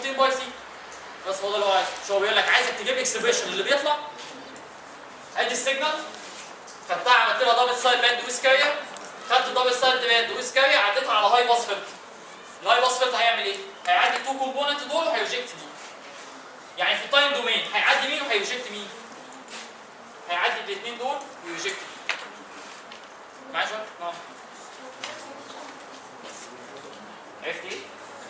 2 باي سي بس هو ده اللي هو عايزه مش هو بيقول لك عايزك تجيب اكسبريشن اللي بيطلع ادي السيجنال خدتها عملت لها دبل سايد باند ويز كارير خدت دبل سايد باند ويز كارير عديتها على هاي باس فلتر الهاي باس فلتر هيعمل ايه؟ هيعدي التو كومبوننت دول وهيرجكت دي يعني في التايم دومين هيعدي مين وهيرجكت مين؟ هيعدي الاثنين دول ويرجكت معايا شويه؟ اه عرفت ايه؟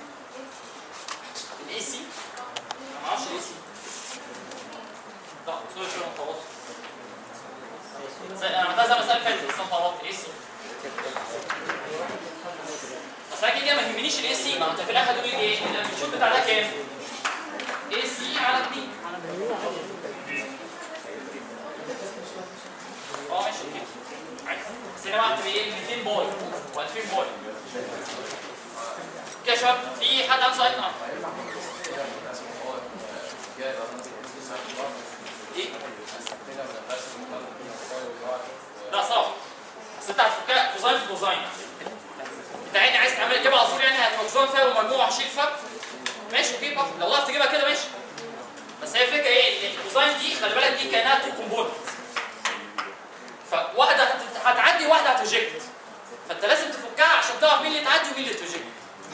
الاي سي ما اعرفش الاي سي لا سوري شويه ما طولتش انا عملتها زي المساله اللي فاتت بس انا طولت الاي سي بس انا كده ما يهمنيش الاي سي ما انت في الاخر هتقول ايه؟ الامبليتيود بتاع ده كام؟ اي سي على 2 اه ماشي اوكي عادي. بس هنا بقى هتبقى ايه 200 باي و2000 باي كده يا شباب في حد عنده سؤال؟ اه ايه؟ لا صعب بس انت هتفكها كوزاين في كوزاين انت يعني عايز تعمل تجيبها على طول يعني هتبقى كوزاين فيها ومجموعه هشيل فرق ماشي اوكي بقى لو تعرف تجيبها كده ماشي بس هي الفكره ايه ان الكوزاين دي خلي بالك دي كانها تو كومبوننت فواحده هت- هتعدي وواحده هتريجكت فانت لازم تفكها عشان تعرف مين اللي تعدي ومين اللي تريجكت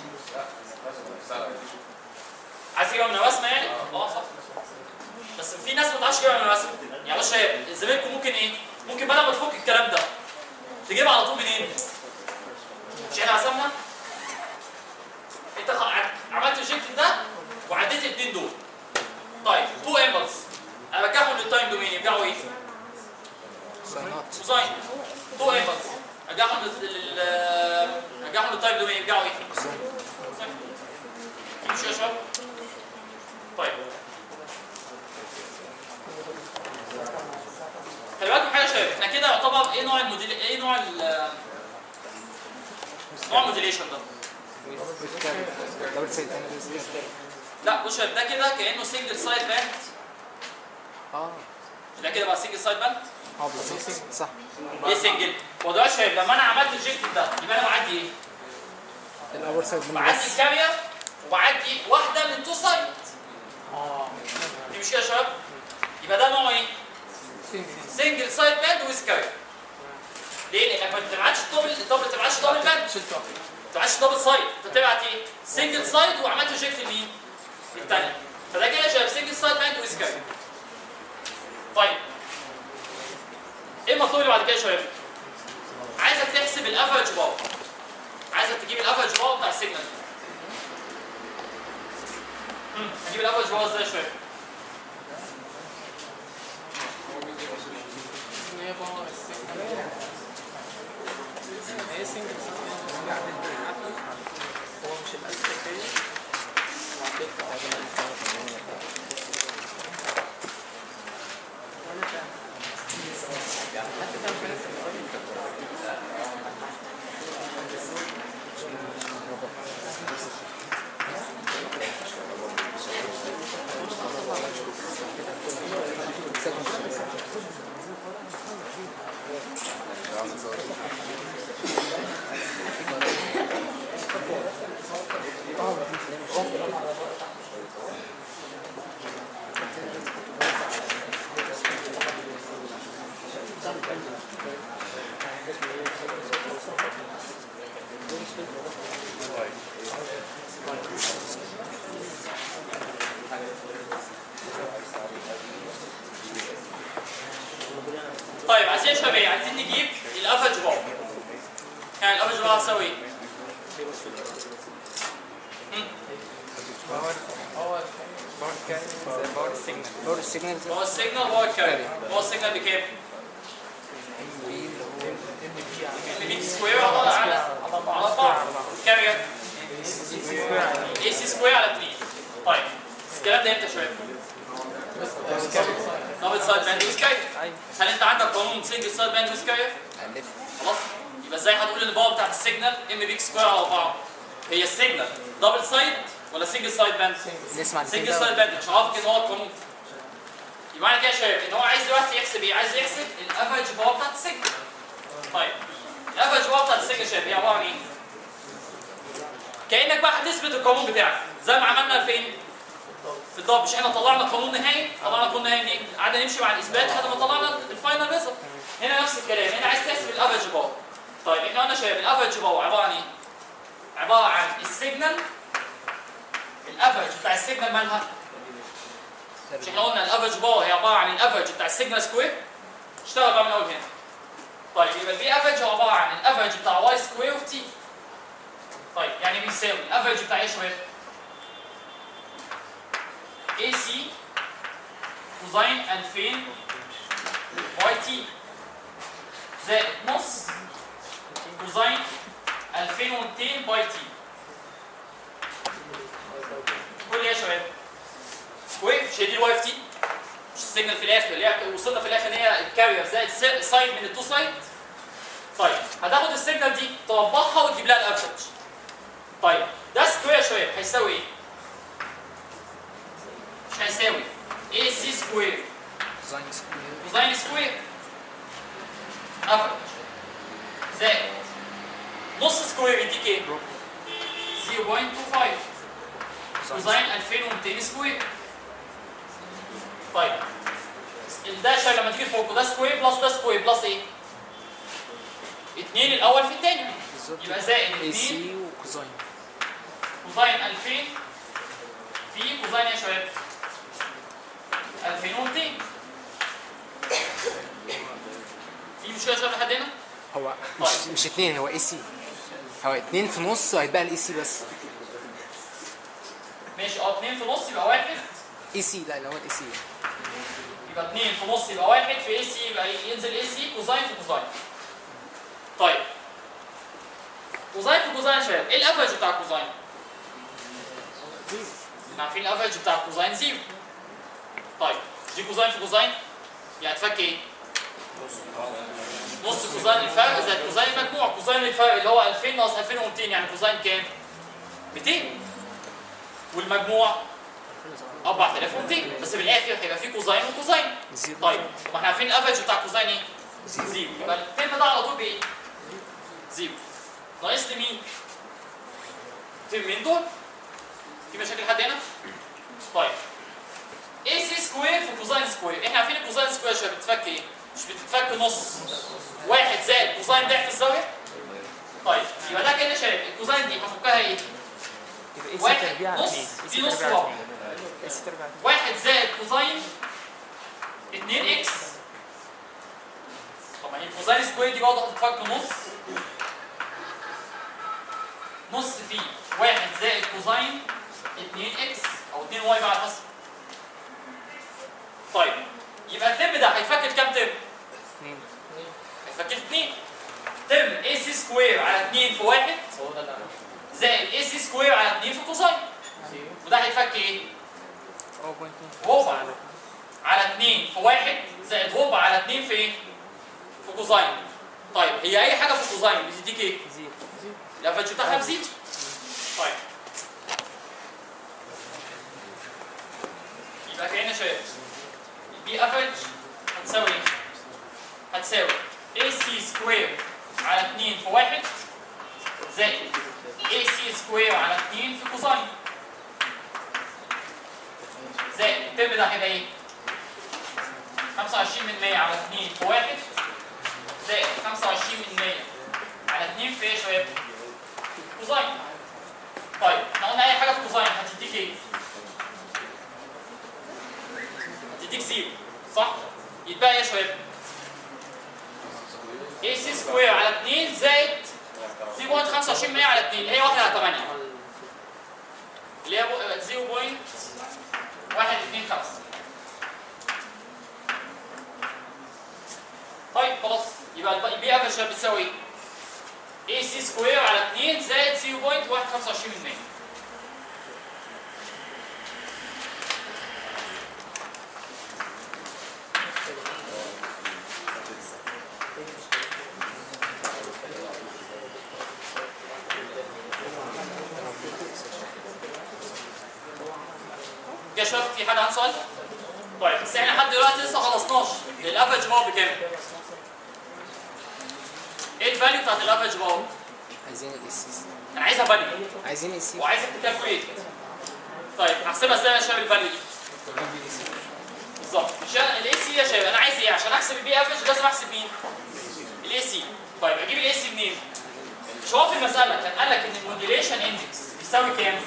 عايز تجيبها من الرسمه يعني؟ اه صح بس في ناس ما تعرفش تجيبها من الرسمه يعني بص شباب زميلكم ممكن ايه؟ ممكن بدل ما تفك الكلام ده تجيبها على طول منين؟ مش احنا رسمنا؟ انت خ- عملت ريجكت ده وعديت الاثنين دول طيب تو امبلس انا برجعهم للتايم دومين يرجعوا ايه؟ كوزاين تو امبلس ارجعهم لل لل- ارجعهم للتايم دومين يرجعوا ايه؟ كوزاين. يمشي يا شباب؟ طيب خلي بالكم حاجه يا شباب احنا كده يعتبر ايه نوع الموديل ايه نوع ال نوع الموديليشن ده؟ دبل سيد لا بص يا شباب ده كده كانه سنجل سايد باند اه ده كده بقى سنجل سايد باند اه بالظبط صح ايه سنجل؟ هو دلوقتي يا شباب لما انا عملت الجيكت ده يبقى انا بعدي ايه؟ الاول سيد من بعدي بس الكارير وبعدي واحده من تو سايد دي مش كده يا شباب؟ يبقى ده نوع ايه؟ سنجل سايد باند ويز كارير ليه؟ لانك ما بتبعتش دبل دبل ما بتبعتش دبل باند شلت واحد ما بتبعتش دبل سايد انت بتبعت ايه؟ سنجل سايد وعملت ريجكت لمين؟ للثانيه فده كده يا شباب سنجل سايد باند ويز كارير طيب ايه المطلوب اللي بعد كده يا شباب؟ عايزك تحسب الافرج باور عايزك تجيب الافرج باور بتاع السيجنال امم هجيب الافرج باور ازاي يا شباب؟ هي سنجل هو مش الاساسيه طيب عايزين يا شباب ايه؟ عايزين نجيب الافرج باور يعني الافرج باور هتساوي ايه؟ مم. باور باور باور كام باور سيجنال باور سيجنال هو السيجنال هو الكاري هو السيجنال بكام؟ ام بي سكوير على على على 4 كارير اي سي سكوير على 2 طيب الكلام ده امتى يا شباب؟ دبل سايد باند ويز كارير ايوه هل انت عندك قانون سنجل سايد باند ويز كارير؟ خلاص يبقى ازاي هتقول ان الباور بتاعت السيجنال ام بي سكوير على 4 هي السيجنال دبل سايد ولا سنجل سايد باند؟ نسمع سنجل سايد باند مش عارف ان هو القانون يبقى معنى كده يا شباب ان هو عايز دلوقتي يحسب ايه؟ عايز يحسب الافرج باور بتاعت السيجنال طيب الافرج باور بتاعت السيجنال يا شباب هي عباره عن ايه؟ كانك بقى هتثبت القانون بتاعك زي ما عملنا فين؟ بالضبط مش احنا طلعنا قانون نهائي طلعنا قانون نهائي منين؟ قعدنا نمشي مع الاثبات لحد ما طلعنا الفاينل ريزلت هنا نفس الكلام هنا عايز تحسب الافرج باور طيب احنا قلنا شباب الافرج باور عباره عن ايه؟ عباره عن السيجنال الافرج بتاع السيجنال مالها؟ مش احنا قلنا الافرج باور هي عباره عن الافرج بتاع السيجنال سكوير اشتغل بقى من اول هنا طيب يبقى البي افرج هو عباره عن الافرج بتاع واي سكوير اوف تي طيب يعني بيساوي الافرج بتاع ايه يا شباب؟ اي سي كوزين 2000 باي تي زائد نص كوزين 2200 باي تي كل ايه يا شباب؟ سكوير مش هي دي الواي اف تي مش السيجنال في الاخر اللي هي وصلنا في الاخر ان هي الكارير زائد سايد من التو سايد طيب هتاخد السيجنال دي تطبقها وتجيب لها الافرج طيب ده سكوير يا شباب هيساوي ايه؟ مش هيساوي اي سي سكوير زين سكوير كوزين سكوير افرج زائد نص سكوير يديك ايه؟ 0.25 كوزين 2200 سكوير طيب ده شيء لما تيجي تفوقه ده سكوير بلس ده سكوير بلس ايه؟ 2 الاول في الثاني بالظبط يبقى زائد اي 2 سي وكوزين كوزين 2000 في كوزين يا شباب 2200 في مشكله يا شباب لحد هنا؟ هو مش مش اتنين هو اي سي هو اتنين في نص هيتبقى الاي سي بس ماشي اه 2 في نص يبقى واحد اي سي لا اللي هو الاي سي يبقى 2 في نص يبقى واحد في اي سي يبقى ينزل اي سي كوزين في كوزين طيب كوزين في كوزين يا شباب ايه الافرج بتاع كوزين؟ احنا عارفين الافرج بتاع كوزين زيرو طيب دي كوزين في كوزين يعني تفك ايه؟ نص كوزين الفرق زائد كوزين المجموع كوزين الفرق اللي هو 2000 ناقص 2200 يعني كوزين كام؟ 200 والمجموع 4200 بس بالاخر هيبقى في كوزين وكوزين زيرو طيب ما احنا عارفين الافرج بتاع كوزين ايه؟ زيرو يبقى الترم ده على طول بايه؟ زيرو ناقص لي مين؟ ترمين دول في مشاكل لحد هنا؟ طيب اي سي سكوير في كوزين سكوير احنا عارفين الكوزين سكوير شباب بتتفك ايه؟ مش بتتفك نص واحد زائد كوزين ضعف الزاويه طيب يبقى ده كده شباب الكوزين دي هفكها ايه؟ يبقى اي سي واحد تربيع على نص اتنين اي دي سي نص تربيع على ربع اتنين اي سي تربيع على اتنين واحد زائد كوزين 2 اكس طب ما هي الكوزين سكوير دي برضه هتتفك نص نص في واحد زائد كوزين 2 اكس او 2 واي بقى على حسب طيب يبقى الترم ده هيتفك كام ترم؟ اتنين هيتفك 2 ترم اي سي سكوير على 2 في واحد زائد اي سي سكوير على 2 في كوزين وده هيتفك ايه؟ او بوينت ربع على 2 في 1 زائد ربع على 2 في ايه؟ في كوزين. طيب هي اي حاجه في كوزين بتديك ايه؟ زيرو الافرج بتاعها بزيرو. طيب يبقى كأن شباب البي افرج هتساوي ايه؟ هتساوي اي سي سكوير على 2 في 1 زائد اي سي سكوير على 2 في كوزين. زائد الترم ده هيبقى ايه؟ 25 من 100 على 2 في 1 زائد 25 من 100 على 2 في ايه يا شباب؟ كوزين. طيب احنا قلنا اي حاجه في كوزين هتديك ايه؟ هتديك زيرو صح؟ يتبقى ايه يا شباب؟ اي سي سكوير على 2 زائد 0.25 من 100 على 2 اللي هي 1 على 8 اللي هي 0. واحد اتنين خمسة طيب خلاص يبقى الب- البي افرج شباب بتساوي ايه؟ اي سي سكوير على 2 زائد 0.125 من 100 يا شباب في حد عنده سؤال؟ طيب بس احنا لحد دلوقتي لسه ما خلصناش الافرج باور بكام؟ ايه الفاليو بتاعت الافرج باور؟ عايزين الاي سي انا عايزها فاليو عايزين اي سي وعايزك تكالكوليت طيب هحسبها ازاي يا شباب الفاليو دي؟ بالظبط عشان الاي سي يا شباب انا عايز ايه عشان احسب البي افريج لازم احسب مين الاي سي طيب اجيب الاي سي منين مش هو في المساله كان قال لك ان الموديليشن اندكس بيساوي كام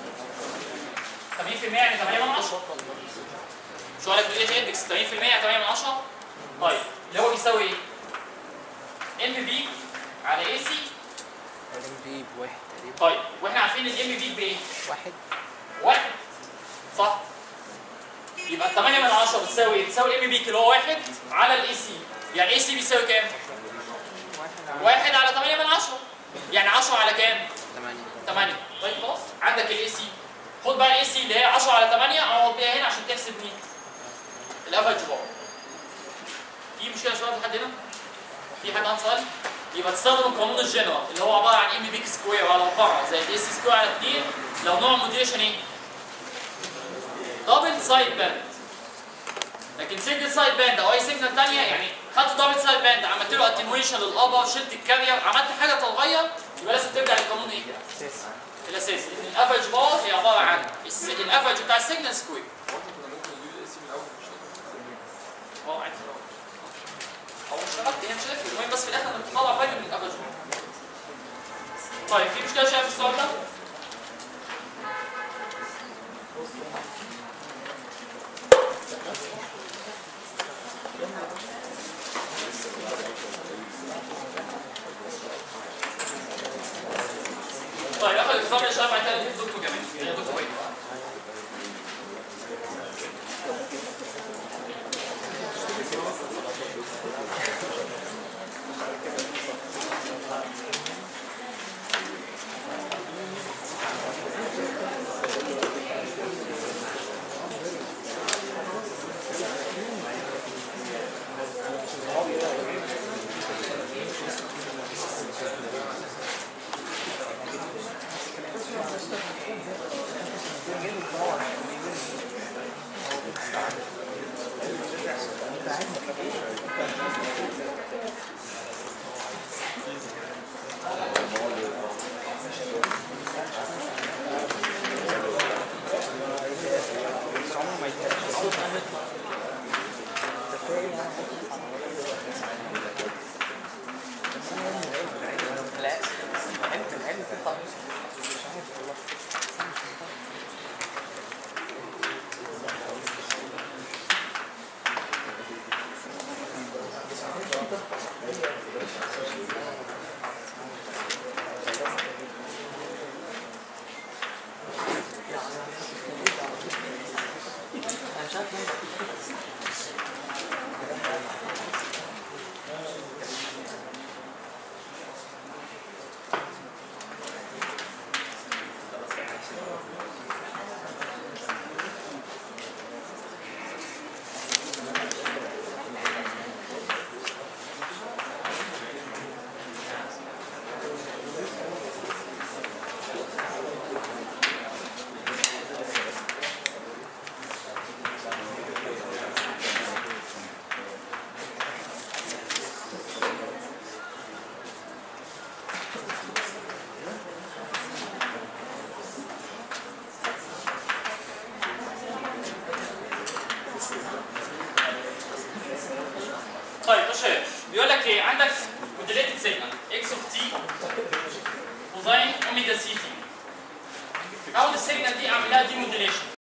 80% يعني 8 من 10 مش هو قال لك الموديليشن اندكس 80% يعني 8 من 10 طيب اللي هو بيساوي ايه ام بي على اي سي الام بي بواحد تقريبا طيب واحنا عارفين الام بي بايه واحد واحد صح يبقى 8 من 10 بتساوي ايه؟ بتساوي الام بي اللي هو واحد على الاي سي يعني الاي سي بيساوي كام؟ واحد على واحد على 8 من 10 يعني 10 على كام؟ ثمانية 8 طيب خلاص عندك الاي سي خد بقى الاي سي اللي هي 10 على 8 اقعد بيها هنا عشان تحسب مين؟ الافرج بار في مشكله يا شباب لحد هنا؟ في حد عنده سؤال؟ يبقى تستخدم القانون الجنرال اللي هو عباره عن ام بي سكوير على 4 زائد اي سي سكوير على 2 لو نوع موديليشن ايه؟ دبل سايد باند لكن سنجل سايد باند او اي سيجنال ثانيه يعني خدت دبل سايد باند عملت له اتنويشن للابر شلت الكارير عملت حاجه تتغير يبقى لازم ترجع للقانون ايه؟ اساسي الاساسي ان الافرج بار هي عباره عن الس- الافرج بتاع السيجنال سكوير اه عادي او مش شرط هي مش هتفرق المهم بس في الاخر انك تطلع فايده من الافرج بار طيب في مشكله شايف في السؤال ده؟ طيب اخد الاكزام يا شباب بعد كده نديك دكتور جميل يا دكتور وين بس عمره ما يتقال لا علم العلم طب مش عارف والله انا مش عارف طيب يا شباب بيقول لك ايه عندك موديليتد سيجنال اكس اوف تي كوزين اوميجا سي تي اول السيجنال دي اعمل لها دي موديليشن